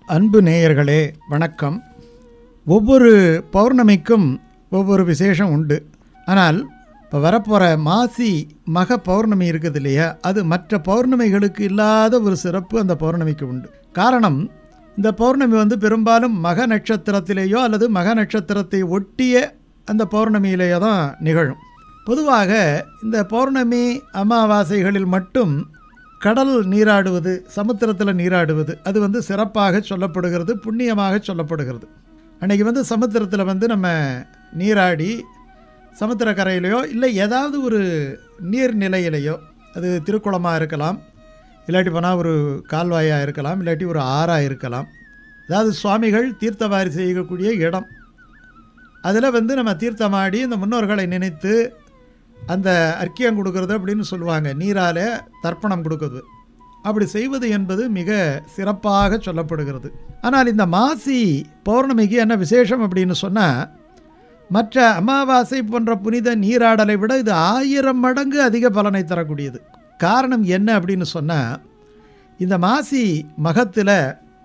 அன்பு நேயர்களே வணக்கம் ஒவ்வொரு பௌர்ணமிக்கும் ஒவ்வொரு விசேஷம் உண்டு ஆனால் இப்போ வரப்போகிற மாசி மக பௌர்ணமி இருக்குது இல்லையா அது மற்ற பௌர்ணமிகளுக்கு இல்லாத ஒரு சிறப்பு அந்த பௌர்ணமிக்கு உண்டு காரணம் இந்த பௌர்ணமி வந்து பெரும்பாலும் மக நட்சத்திரத்திலேயோ அல்லது மக நட்சத்திரத்தை ஒட்டிய அந்த பௌர்ணமியிலேயோ தான் நிகழும் பொதுவாக இந்த பௌர்ணமி அமாவாசைகளில் மட்டும் கடல் நீராடுவது சமுத்திரத்தில் நீராடுவது அது வந்து சிறப்பாக சொல்லப்படுகிறது புண்ணியமாக சொல்லப்படுகிறது அன்றைக்கி வந்து சமுத்திரத்தில் வந்து நம்ம நீராடி சமுத்திரக்கரையிலையோ இல்லை ஏதாவது ஒரு நீர்நிலையிலையோ அது திருக்குளமாக இருக்கலாம் இல்லாட்டி போனால் ஒரு கால்வாயாக இருக்கலாம் இல்லாட்டி ஒரு ஆறாக இருக்கலாம் அதாவது சுவாமிகள் தீர்த்தவாரி செய்யக்கூடிய இடம் அதில் வந்து நம்ம தீர்த்தமாடி இந்த முன்னோர்களை நினைத்து அந்த அர்க்கியம் கொடுக்கறது அப்படின்னு சொல்லுவாங்க நீரால் தர்ப்பணம் கொடுக்குறது அப்படி செய்வது என்பது மிக சிறப்பாக சொல்லப்படுகிறது ஆனால் இந்த மாசி பௌர்ணமிக்கு என்ன விசேஷம் அப்படின்னு சொன்னால் மற்ற அமாவாசை போன்ற புனித நீராடலை விட இது ஆயிரம் மடங்கு அதிக பலனை தரக்கூடியது காரணம் என்ன அப்படின்னு சொன்னால் இந்த மாசி மகத்தில்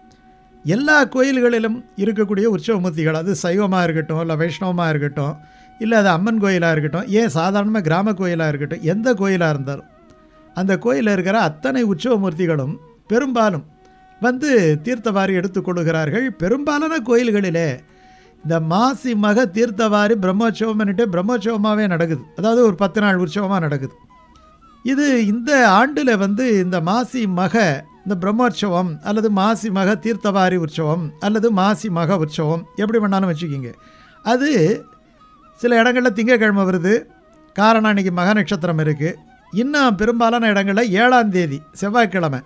எல்லா கோயில்களிலும் இருக்கக்கூடிய உற்சவமூர்த்திகள் அது சைவமாக இருக்கட்டும் இல்லை வைஷ்ணவமாக இருக்கட்டும் இல்லை அது அம்மன் கோயிலாக இருக்கட்டும் ஏன் சாதாரணமாக கிராம கோயிலாக இருக்கட்டும் எந்த கோயிலாக இருந்தாலும் அந்த கோயிலில் இருக்கிற அத்தனை உற்சவமூர்த்திகளும் பெரும்பாலும் வந்து தீர்த்தவாரி எடுத்துக்கொள்கிறார்கள் பெரும்பாலான கோயில்களிலே இந்த மாசி மக தீர்த்தவாரி பிரம்மோற்சவம்னுட்டு பிரம்மோற்சவமாகவே நடக்குது அதாவது ஒரு பத்து நாள் உற்சவமாக நடக்குது இது இந்த ஆண்டில் வந்து இந்த மாசி மக இந்த பிரம்மோற்சவம் அல்லது மாசி மக தீர்த்தவாரி உற்சவம் அல்லது மாசி மக உற்சவம் எப்படி வேணாலும் வச்சுக்கிங்க அது சில இடங்களில் திங்கக்கிழமை வருது காரணம் அன்றைக்கி மக நட்சத்திரம் இருக்குது இன்னும் பெரும்பாலான இடங்களில் ஏழாம் தேதி செவ்வாய்க்கிழமை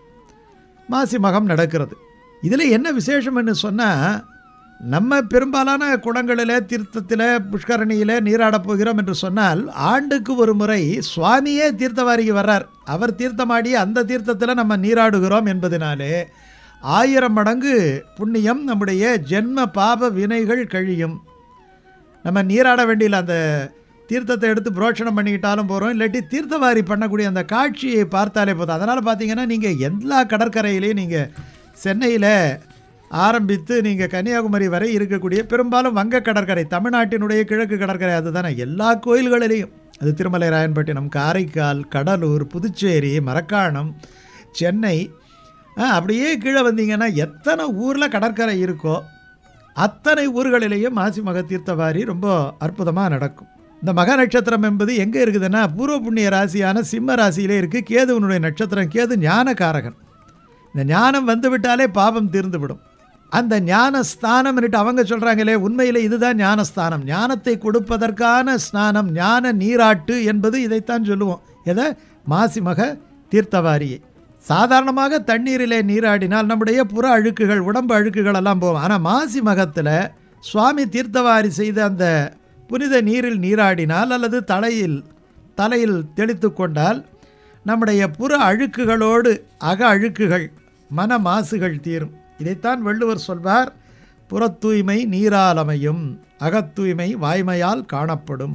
மாசி மகம் நடக்கிறது இதில் என்ன விசேஷம்னு சொன்னால் நம்ம பெரும்பாலான குளங்களில் தீர்த்தத்தில் புஷ்கரணியில் நீராடப் போகிறோம் என்று சொன்னால் ஆண்டுக்கு ஒரு முறை சுவாமியே தீர்த்தவாரிக்கு வர்றார் அவர் தீர்த்தமாடி அந்த தீர்த்தத்தில் நம்ம நீராடுகிறோம் என்பதனாலே ஆயிரம் மடங்கு புண்ணியம் நம்முடைய ஜென்ம பாப வினைகள் கழியும் நம்ம நீராட வேண்டியில் அந்த தீர்த்தத்தை எடுத்து புரோஷனம் பண்ணிக்கிட்டாலும் போகிறோம் இல்லாட்டி தீர்த்தவாரி பண்ணக்கூடிய அந்த காட்சியை பார்த்தாலே போதும் அதனால் பார்த்தீங்கன்னா நீங்கள் எல்லா கடற்கரையிலையும் நீங்கள் சென்னையில் ஆரம்பித்து நீங்கள் கன்னியாகுமரி வரை இருக்கக்கூடிய பெரும்பாலும் வங்க கடற்கரை தமிழ்நாட்டினுடைய கிழக்கு கடற்கரை அதுதானே எல்லா கோயில்களிலையும் அது திருமலை ராயன்பட்டினம் காரைக்கால் கடலூர் புதுச்சேரி மரக்காணம் சென்னை அப்படியே கீழே வந்தீங்கன்னா எத்தனை ஊரில் கடற்கரை இருக்கோ அத்தனை ஊர்களிலேயும் மாசி மக தீர்த்தவாரி ரொம்ப அற்புதமாக நடக்கும் இந்த மக நட்சத்திரம் என்பது எங்கே இருக்குதுன்னா பூர்வ புண்ணிய ராசியான சிம்ம ராசியிலே இருக்குது கேதுவனுடைய நட்சத்திரம் கேது ஞானகாரகன் இந்த ஞானம் வந்து விட்டாலே பாவம் தீர்ந்துவிடும் அந்த ஞானஸ்தானம்னுட்டு அவங்க சொல்கிறாங்களே உண்மையில் இதுதான் ஞானஸ்தானம் ஞானத்தை கொடுப்பதற்கான ஸ்நானம் ஞான நீராட்டு என்பது இதைத்தான் சொல்லுவோம் எதை மாசி மக தீர்த்தவாரியை சாதாரணமாக தண்ணீரிலே நீராடினால் நம்முடைய புற அழுக்குகள் உடம்பு அழுக்குகள் எல்லாம் போகும் ஆனால் மாசி மகத்தில் சுவாமி தீர்த்தவாரி செய்த அந்த புனித நீரில் நீராடினால் அல்லது தலையில் தலையில் தெளித்து கொண்டால் நம்முடைய புற அழுக்குகளோடு அக அழுக்குகள் மன மாசுகள் தீரும் இதைத்தான் வள்ளுவர் சொல்வார் புறத்தூய்மை நீராலமையும் அகத்தூய்மை வாய்மையால் காணப்படும்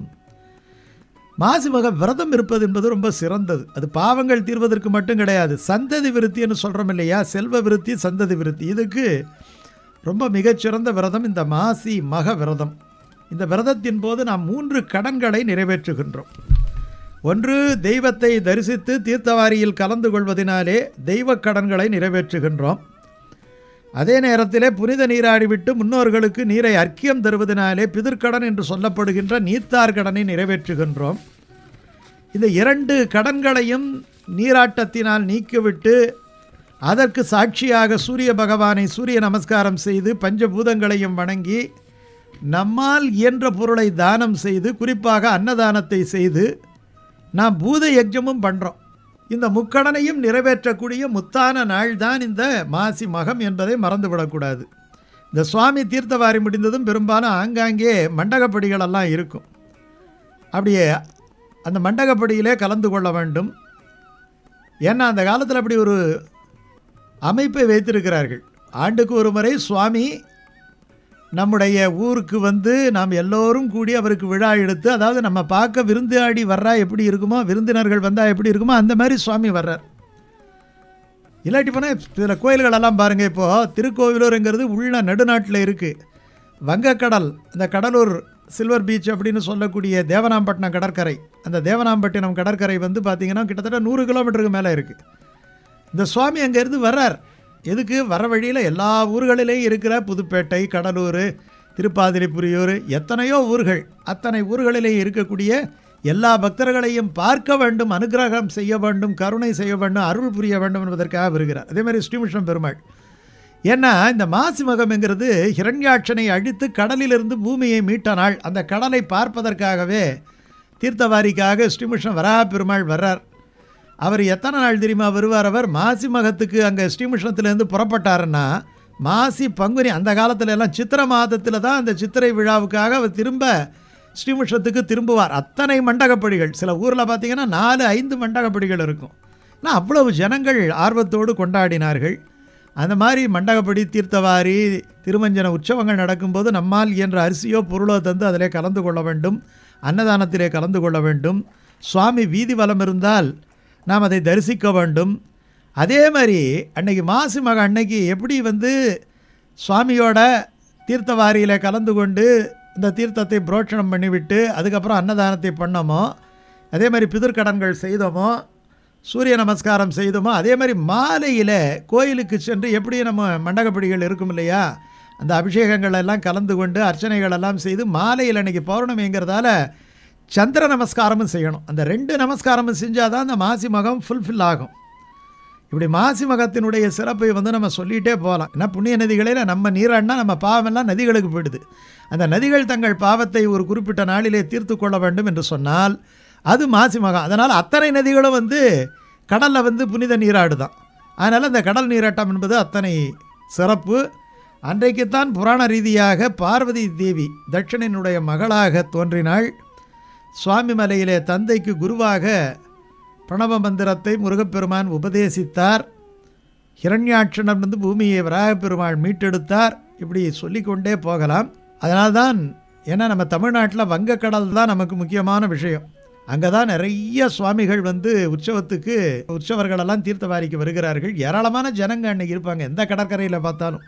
மாசி மக விரதம் இருப்பது என்பது ரொம்ப சிறந்தது அது பாவங்கள் தீர்வதற்கு மட்டும் கிடையாது சந்ததி விருத்தின்னு சொல்கிறோம் இல்லையா செல்வ விருத்தி சந்ததி விருத்தி இதுக்கு ரொம்ப மிகச்சிறந்த விரதம் இந்த மாசி மக விரதம் இந்த விரதத்தின் போது நாம் மூன்று கடன்களை நிறைவேற்றுகின்றோம் ஒன்று தெய்வத்தை தரிசித்து தீர்த்தவாரியில் கலந்து கொள்வதனாலே தெய்வ கடன்களை நிறைவேற்றுகின்றோம் அதே நேரத்திலே புனித நீராடிவிட்டு முன்னோர்களுக்கு நீரை அர்க்கியம் தருவதனாலே பிதிர்க்கடன் என்று சொல்லப்படுகின்ற நீத்தார் கடனை நிறைவேற்றுகின்றோம் இந்த இரண்டு கடன்களையும் நீராட்டத்தினால் நீக்கிவிட்டு அதற்கு சாட்சியாக சூரிய பகவானை சூரிய நமஸ்காரம் செய்து பஞ்சபூதங்களையும் வணங்கி நம்மால் இயன்ற பொருளை தானம் செய்து குறிப்பாக அன்னதானத்தை செய்து நாம் பூத யஜ்ஞமும் பண்ணுறோம் இந்த முக்கடனையும் நிறைவேற்றக்கூடிய முத்தான நாள் தான் இந்த மாசி மகம் என்பதை மறந்துவிடக்கூடாது இந்த சுவாமி தீர்த்தவாரி முடிந்ததும் பெரும்பாலும் ஆங்காங்கே மண்டகப்படிகளெல்லாம் இருக்கும் அப்படியே அந்த மண்டகப்படியிலே கலந்து கொள்ள வேண்டும் ஏன்னா அந்த காலத்தில் அப்படி ஒரு அமைப்பை வைத்திருக்கிறார்கள் ஆண்டுக்கு ஒரு முறை சுவாமி நம்முடைய ஊருக்கு வந்து நாம் எல்லோரும் கூடி அவருக்கு விழா எடுத்து அதாவது நம்ம பார்க்க விருந்தாடி வர்றா எப்படி இருக்குமோ விருந்தினர்கள் வந்தால் எப்படி இருக்குமோ அந்த மாதிரி சுவாமி வர்றார் இல்லாட்டி போனால் சில கோயில்களெல்லாம் பாருங்கள் இப்போது திருக்கோவிலூருங்கிறது உள்ள நடுநாட்டில் இருக்குது வங்கக்கடல் அந்த கடலூர் சில்வர் பீச் அப்படின்னு சொல்லக்கூடிய தேவனாம்பட்டினம் கடற்கரை அந்த தேவனாம்பட்டினம் கடற்கரை வந்து பார்த்திங்கன்னா கிட்டத்தட்ட நூறு கிலோமீட்டருக்கு மேலே இருக்குது இந்த சுவாமி அங்கேருந்து வர்றார் எதுக்கு வர வழியில் எல்லா ஊர்களிலேயும் இருக்கிற புதுப்பேட்டை கடலூர் திருப்பாதிரிப்புரியூர் எத்தனையோ ஊர்கள் அத்தனை ஊர்களிலேயும் இருக்கக்கூடிய எல்லா பக்தர்களையும் பார்க்க வேண்டும் அனுகிரகம் செய்ய வேண்டும் கருணை செய்ய வேண்டும் அருள் புரிய வேண்டும் என்பதற்காக வருகிறார் அதே மாதிரி ஸ்ரீமுஷ்ணம் பெருமாள் ஏன்னா இந்த மாசி மகம்ங்கிறது ஹிரண்யாட்சனை அழித்து கடலிலிருந்து பூமியை மீட்ட நாள் அந்த கடலை பார்ப்பதற்காகவே தீர்த்தவாரிக்காக ஸ்ரீமுஷ்ணம் வராக பெருமாள் வர்றார் அவர் எத்தனை நாள் தெரியுமா வருவார் அவர் மாசி மகத்துக்கு அங்கே ஸ்ரீமுஷ்ணத்துலேருந்து புறப்பட்டாருன்னா மாசி பங்குனி அந்த காலத்துல எல்லாம் சித்திரை மாதத்தில் தான் அந்த சித்திரை விழாவுக்காக அவர் திரும்ப ஸ்ரீமுஷ்ணத்துக்கு திரும்புவார் அத்தனை மண்டகப்படிகள் சில ஊரில் பார்த்தீங்கன்னா நாலு ஐந்து மண்டகப்படிகள் இருக்கும் ஆனால் அவ்வளவு ஜனங்கள் ஆர்வத்தோடு கொண்டாடினார்கள் அந்த மாதிரி மண்டகப்படி தீர்த்தவாரி திருமஞ்சன உற்சவங்கள் நடக்கும்போது நம்மால் இயன்ற அரிசியோ பொருளோ தந்து அதிலே கலந்து கொள்ள வேண்டும் அன்னதானத்திலே கலந்து கொள்ள வேண்டும் சுவாமி வீதி வலம் இருந்தால் நாம் அதை தரிசிக்க வேண்டும் அதே மாதிரி அன்னைக்கு மாசி மக அன்னைக்கு எப்படி வந்து சுவாமியோட தீர்த்தவாரியில் கலந்து கொண்டு இந்த தீர்த்தத்தை புரோட்சணம் பண்ணிவிட்டு அதுக்கப்புறம் அன்னதானத்தை பண்ணோமோ அதே மாதிரி பிதிர்க்கடன்கள் செய்தோமோ சூரிய நமஸ்காரம் செய்தோமோ அதே மாதிரி மாலையில் கோயிலுக்கு சென்று எப்படி நம்ம மண்டகப்படிகள் இருக்கும் இல்லையா அந்த அபிஷேகங்கள் எல்லாம் கலந்து கொண்டு அர்ச்சனைகள் எல்லாம் செய்து மாலையில் அன்றைக்கி பௌர்ணமிங்கிறதால சந்திர நமஸ்காரமும் செய்யணும் அந்த ரெண்டு நமஸ்காரமும் செஞ்சால் தான் அந்த மாசி மகம் ஃபுல்ஃபில் ஆகும் இப்படி மாசி மகத்தினுடைய சிறப்பை வந்து நம்ம சொல்லிகிட்டே போகலாம் ஏன்னா புண்ணிய நதிகளில் நம்ம நீராடினா நம்ம பாவமெல்லாம் நதிகளுக்கு போயிடுது அந்த நதிகள் தங்கள் பாவத்தை ஒரு குறிப்பிட்ட நாளிலே தீர்த்து கொள்ள வேண்டும் என்று சொன்னால் அது மாசி மகம் அதனால் அத்தனை நதிகளும் வந்து கடலில் வந்து புனித நீராடு தான் அதனால் அந்த கடல் நீராட்டம் என்பது அத்தனை சிறப்பு அன்றைக்குத்தான் புராண ரீதியாக பார்வதி தேவி தட்சணினுடைய மகளாக தோன்றினாள் சுவாமி மலையிலே தந்தைக்கு குருவாக பிரணவ மந்திரத்தை முருகப்பெருமான் உபதேசித்தார் ஹிரண்யாட்சணம் வந்து பூமியை வராகப் பெருமாள் மீட்டெடுத்தார் இப்படி சொல்லிக்கொண்டே போகலாம் அதனால்தான் ஏன்னா நம்ம தமிழ்நாட்டில் வங்கக்கடல் தான் நமக்கு முக்கியமான விஷயம் அங்கே தான் நிறைய சுவாமிகள் வந்து உற்சவத்துக்கு உற்சவர்களெல்லாம் தீர்த்தவாரிக்கு வருகிறார்கள் ஏராளமான ஜனங்க அன்னைக்கு இருப்பாங்க எந்த கடற்கரையில் பார்த்தாலும்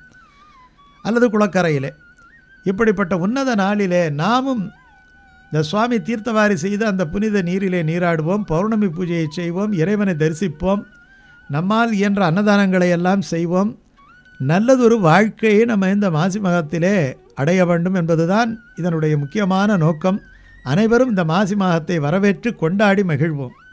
அல்லது குளக்கரையில் இப்படிப்பட்ட உன்னத நாளிலே நாமும் இந்த சுவாமி தீர்த்தவாரி செய்து அந்த புனித நீரிலே நீராடுவோம் பௌர்ணமி பூஜையை செய்வோம் இறைவனை தரிசிப்போம் நம்மால் இயன்ற அன்னதானங்களை எல்லாம் செய்வோம் நல்லதொரு வாழ்க்கையை நம்ம இந்த மாசி மகத்திலே அடைய வேண்டும் என்பதுதான் இதனுடைய முக்கியமான நோக்கம் அனைவரும் இந்த மாசி மாதத்தை வரவேற்று கொண்டாடி மகிழ்வோம்